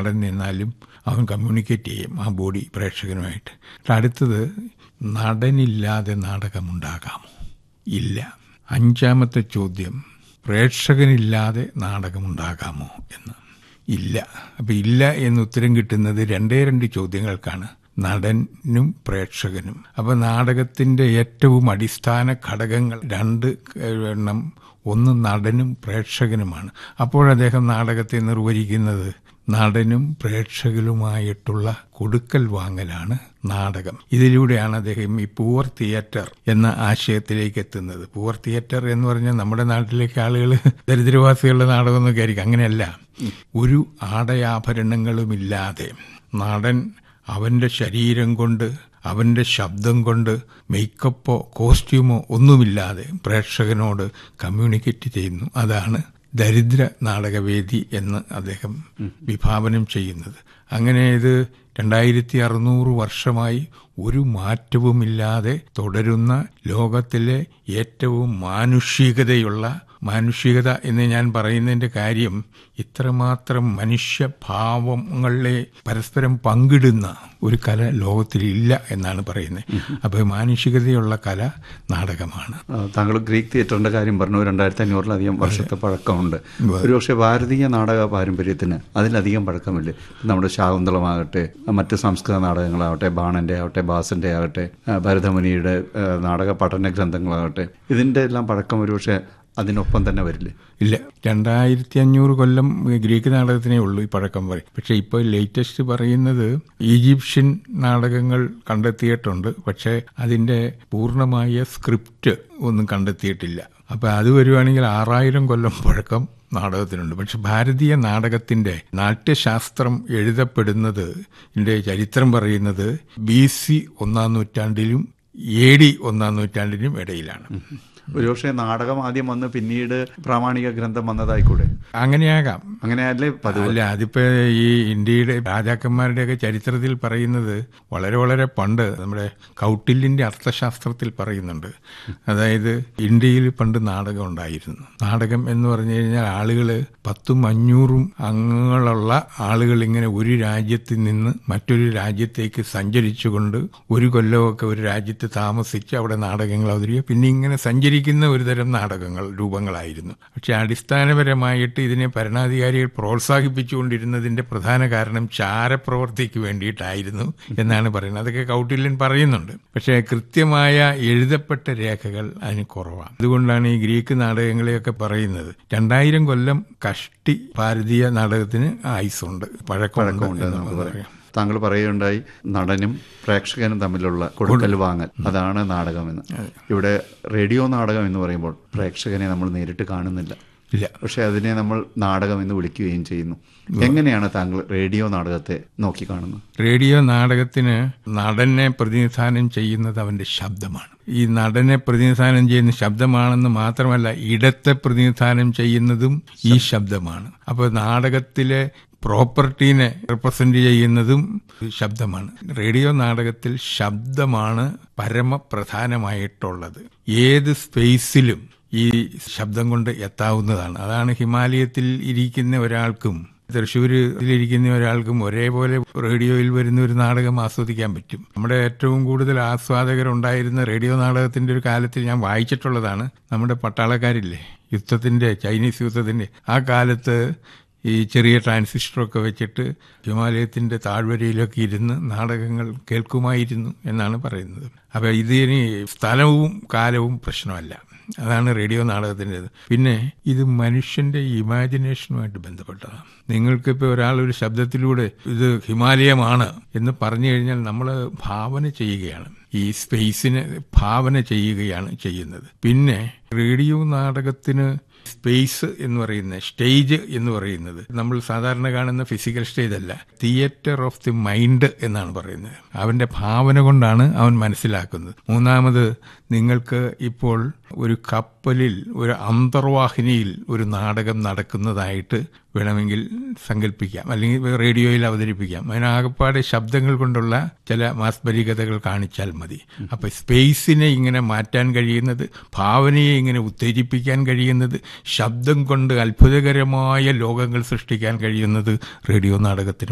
നടൻ നിന്നാലും അവൻ കമ്മ്യൂണിക്കേറ്റ് ചെയ്യും ആ ബോഡി പ്രേക്ഷകനുമായിട്ട് അടുത്തത് നടനില്ലാതെ നാടകമുണ്ടാകാമോ ഇല്ല അഞ്ചാമത്തെ ചോദ്യം പ്രേക്ഷകനില്ലാതെ നാടകമുണ്ടാകാമോ എന്ന് ഇല്ല അപ്പം ഇല്ല എന്ന് ഉത്തരം കിട്ടുന്നത് രണ്ടേ രണ്ട് ചോദ്യങ്ങൾക്കാണ് നടനും പ്രേക്ഷകനും അപ്പം നാടകത്തിന്റെ ഏറ്റവും അടിസ്ഥാന ഘടകങ്ങൾ രണ്ട് എണ്ണം ഒന്ന് നടനും പ്രേക്ഷകനുമാണ് അപ്പോൾ അദ്ദേഹം നാടകത്തെ നിർവഹിക്കുന്നത് നടനും പ്രേക്ഷകരുമായിട്ടുള്ള കൊടുക്കൽ വാങ്ങലാണ് നാടകം ഇതിലൂടെയാണ് അദ്ദേഹം ഈ പൂവർ തിയേറ്റർ എന്ന ആശയത്തിലേക്ക് എത്തുന്നത് പൂവർ തിയേറ്റർ എന്ന് പറഞ്ഞാൽ നമ്മുടെ നാട്ടിലേക്ക് ആളുകൾ ദരിദ്രവാസികളുടെ നാടകം എന്നൊക്കെ ആയിരിക്കും അങ്ങനെയല്ല ഒരു ആടയാഭരണങ്ങളുമില്ലാതെ നടൻ അവന്റെ ശരീരം കൊണ്ട് അവന്റെ ശബ്ദം കൊണ്ട് മേക്കപ്പോ കോസ്റ്റ്യൂമോ ഒന്നുമില്ലാതെ പ്രേക്ഷകനോട് കമ്മ്യൂണിക്കേറ്റ് ചെയ്യുന്നു അതാണ് ദരിദ്ര നാടകവേദി എന്ന് അദ്ദേഹം വിഭാവനം ചെയ്യുന്നത് അങ്ങനെ ഇത് രണ്ടായിരത്തി അറുന്നൂറ് വർഷമായി ഒരു മാറ്റവുമില്ലാതെ തുടരുന്ന ലോകത്തിലെ ഏറ്റവും മാനുഷികതയുള്ള മാനുഷികത എന്ന് ഞാൻ പറയുന്നതിന്റെ കാര്യം ഇത്രമാത്രം മനുഷ്യഭാവങ്ങളെ പരസ്പരം പങ്കിടുന്ന ഒരു കല ലോകത്തിലില്ല എന്നാണ് പറയുന്നത് അപ്പോൾ മാനുഷികതയുള്ള കല നാടകമാണ് താങ്കൾ ഗ്രീക്ക് തിയേറ്ററിന്റെ കാര്യം പറഞ്ഞു രണ്ടായിരത്തി അഞ്ഞൂറിലധികം വർഷത്തെ പഴക്കമുണ്ട് ഒരുപക്ഷെ ഭാരതീയ നാടക പാരമ്പര്യത്തിന് അതിലധികം പഴക്കമില്ലേ നമ്മുടെ ശാകുന്തളമാകട്ടെ മറ്റ് സംസ്കൃത നാടകങ്ങളാവട്ടെ ബാണന്റെ ആവട്ടെ ബാസന്റെ ആകട്ടെ ഭരതമുനിയുടെ നാടക പഠന ഗ്രന്ഥങ്ങളാകട്ടെ ഇതിന്റെ എല്ലാം പഴക്കം ഒരുപക്ഷെ അതിനൊപ്പം തന്നെ വരില്ലേ ഇല്ല രണ്ടായിരത്തി അഞ്ഞൂറ് കൊല്ലം ഗ്രീക്ക് നാടകത്തിനേ ഉള്ളൂ ഈ പഴക്കം പറയും പക്ഷെ ഇപ്പോൾ ലേറ്റസ്റ്റ് പറയുന്നത് ഈജിപ്ഷ്യൻ നാടകങ്ങൾ കണ്ടെത്തിയിട്ടുണ്ട് പക്ഷേ അതിന്റെ പൂർണ്ണമായ സ്ക്രിപ്റ്റ് ഒന്നും കണ്ടെത്തിയിട്ടില്ല അപ്പൊ അത് വരുവാണെങ്കിൽ ആറായിരം കൊല്ലം പഴക്കം നാടകത്തിനുണ്ട് പക്ഷെ ഭാരതീയ നാടകത്തിന്റെ നാട്യശാസ്ത്രം എഴുതപ്പെടുന്നത് ഇതിന്റെ ചരിത്രം പറയുന്നത് ബി സി ഒന്നാം നൂറ്റാണ്ടിലും എ ഡി ഒന്നാം നൂറ്റാണ്ടിനും ഇടയിലാണ് ഒരുപക്ഷെ നാടകം ആദ്യം വന്ന് പിന്നീട് പ്രാമാണിക ഗ്രന്ഥം വന്നതായിക്കൂടെ അങ്ങനെയാകാം അങ്ങനെയല്ലേ പതിവ് അല്ല അതിപ്പോ ഈ ഇന്ത്യയുടെ രാജാക്കന്മാരുടെയൊക്കെ ചരിത്രത്തിൽ പറയുന്നത് വളരെ വളരെ പണ്ട് നമ്മുടെ കൗട്ടില്യന്റെ അർത്ഥശാസ്ത്രത്തിൽ പറയുന്നുണ്ട് അതായത് ഇന്ത്യയിൽ പണ്ട് നാടകം ഉണ്ടായിരുന്നു നാടകം എന്ന് പറഞ്ഞു കഴിഞ്ഞാൽ ആളുകൾ പത്തും അഞ്ഞൂറും അംഗങ്ങളുള്ള ആളുകൾ ഇങ്ങനെ ഒരു രാജ്യത്തിൽ നിന്ന് മറ്റൊരു രാജ്യത്തേക്ക് സഞ്ചരിച്ചുകൊണ്ട് ഒരു കൊല്ലമൊക്കെ ഒരു രാജ്യത്ത് താമസിച്ച് അവിടെ നാടകങ്ങൾ അവതരിക്കുക പിന്നെ ഇങ്ങനെ സഞ്ചരിക്കുന്ന ഒരുതരം നാടകങ്ങൾ രൂപങ്ങളായിരുന്നു പക്ഷെ അടിസ്ഥാനപരമായിട്ട് ഇതിനെ ഭരണാധികാരികൾ പ്രോത്സാഹിപ്പിച്ചുകൊണ്ടിരുന്നതിന്റെ പ്രധാന കാരണം ചാരപ്രവർത്തിക്ക് വേണ്ടിയിട്ടായിരുന്നു എന്നാണ് പറയുന്നത് അതൊക്കെ കൗട്ടില്യൻ പറയുന്നുണ്ട് പക്ഷേ കൃത്യമായ എഴുതപ്പെട്ട രേഖകൾ അതിന് കുറവാണ് അതുകൊണ്ടാണ് ഈ ഗ്രീക്ക് നാടകങ്ങളെയൊക്കെ പറയുന്നത് രണ്ടായിരം കൊല്ലം കഷ്ടി ഭാരതീയ നാടകത്തിന് ആയുസുണ്ട് പഴക്കമുണ്ട് എന്ന് നമുക്ക് പറയാം താങ്കൾ പറയുകയുണ്ടായി നടനും പ്രേക്ഷകനും തമ്മിലുള്ള കൊടുക്കൽ വാങ്ങൽ അതാണ് നാടകമെന്ന് ഇവിടെ റേഡിയോ നാടകം എന്ന് പറയുമ്പോൾ പ്രേക്ഷകനെ നമ്മൾ നേരിട്ട് കാണുന്നില്ല ഇല്ല പക്ഷെ അതിനെ നമ്മൾ നാടകം എന്ന് വിളിക്കുകയും ചെയ്യുന്നു എങ്ങനെയാണ് താങ്കൾ റേഡിയോ നാടകത്തെ നോക്കി കാണുന്നത് റേഡിയോ നാടകത്തിന് നടനെ പ്രതിനിധാനം ചെയ്യുന്നത് അവന്റെ ശബ്ദമാണ് ഈ നടനെ പ്രതിനിധാനം ചെയ്യുന്ന ശബ്ദമാണെന്ന് മാത്രമല്ല ഇടത്തെ പ്രതിനിധാനം ചെയ്യുന്നതും ഈ ശബ്ദമാണ് അപ്പോൾ നാടകത്തിലെ പ്രോപ്പർട്ടീനെ റെപ്രസെന്റ് ചെയ്യുന്നതും ശബ്ദമാണ് റേഡിയോ നാടകത്തിൽ ശബ്ദമാണ് പരമപ്രധാനമായിട്ടുള്ളത് ഏത് സ്പേസിലും ഈ ശബ്ദം കൊണ്ട് എത്താവുന്നതാണ് അതാണ് ഹിമാലയത്തിൽ ഇരിക്കുന്ന ഒരാൾക്കും തൃശ്ശൂരിലിരിക്കുന്ന ഒരാൾക്കും ഒരേപോലെ റേഡിയോയിൽ വരുന്ന ഒരു നാടകം ആസ്വദിക്കാൻ പറ്റും നമ്മുടെ ഏറ്റവും കൂടുതൽ ആസ്വാദകരുണ്ടായിരുന്ന റേഡിയോ നാടകത്തിന്റെ ഒരു കാലത്തിൽ ഞാൻ വായിച്ചിട്ടുള്ളതാണ് നമ്മുടെ പട്ടാളക്കാരില്ലേ യുദ്ധത്തിന്റെ ചൈനീസ് യുദ്ധത്തിന്റെ ആ കാലത്ത് ഈ ചെറിയ ട്രാൻസിസ്റ്ററൊക്കെ വെച്ചിട്ട് ഹിമാലയത്തിന്റെ താഴ്വരയിലൊക്കെ ഇരുന്ന് നാടകങ്ങൾ കേൾക്കുമായിരുന്നു എന്നാണ് പറയുന്നത് അപ്പൊ ഇതിന് സ്ഥലവും കാലവും പ്രശ്നമല്ല അതാണ് റേഡിയോ നാടകത്തിൻ്റെത് പിന്നെ ഇത് മനുഷ്യന്റെ ഇമാജിനേഷനുമായിട്ട് ബന്ധപ്പെട്ടതാണ് നിങ്ങൾക്കിപ്പോൾ ഒരാൾ ഒരു ശബ്ദത്തിലൂടെ ഇത് ഹിമാലയമാണ് എന്ന് പറഞ്ഞു കഴിഞ്ഞാൽ നമ്മൾ ഭാവന ചെയ്യുകയാണ് ഈ സ്പേസിനെ ഭാവന ചെയ്യുകയാണ് ചെയ്യുന്നത് പിന്നെ റേഡിയോ നാടകത്തിന് സ്പേസ് എന്ന് പറയുന്നത് സ്റ്റേജ് എന്ന് പറയുന്നത് നമ്മൾ സാധാരണ കാണുന്ന ഫിസിക്കൽ സ്റ്റേജ് അല്ല തിയേറ്റർ ഓഫ് ദി മൈൻഡ് എന്നാണ് പറയുന്നത് അവന്റെ ഭാവന കൊണ്ടാണ് അവൻ മനസ്സിലാക്കുന്നത് മൂന്നാമത് നിങ്ങൾക്ക് ഇപ്പോൾ ഒരു കപ്പലിൽ ഒരു അന്തർവാഹിനിയിൽ ഒരു നാടകം നടക്കുന്നതായിട്ട് വേണമെങ്കിൽ സങ്കല്പിക്കാം അല്ലെങ്കിൽ റേഡിയോയിൽ അവതരിപ്പിക്കാം അതിനാകപ്പാടെ ശബ്ദങ്ങൾ കൊണ്ടുള്ള ചില മാസ്മരികതകൾ കാണിച്ചാൽ മതി അപ്പൊ സ്പേസിനെ ഇങ്ങനെ മാറ്റാൻ കഴിയുന്നത് ഭാവനയെ ഇങ്ങനെ ഉത്തേജിപ്പിക്കാൻ കഴിയുന്നത് ശബ്ദം കൊണ്ട് അത്ഭുതകരമായ ലോകങ്ങൾ സൃഷ്ടിക്കാൻ കഴിയുന്നത് റേഡിയോ നാടകത്തിന്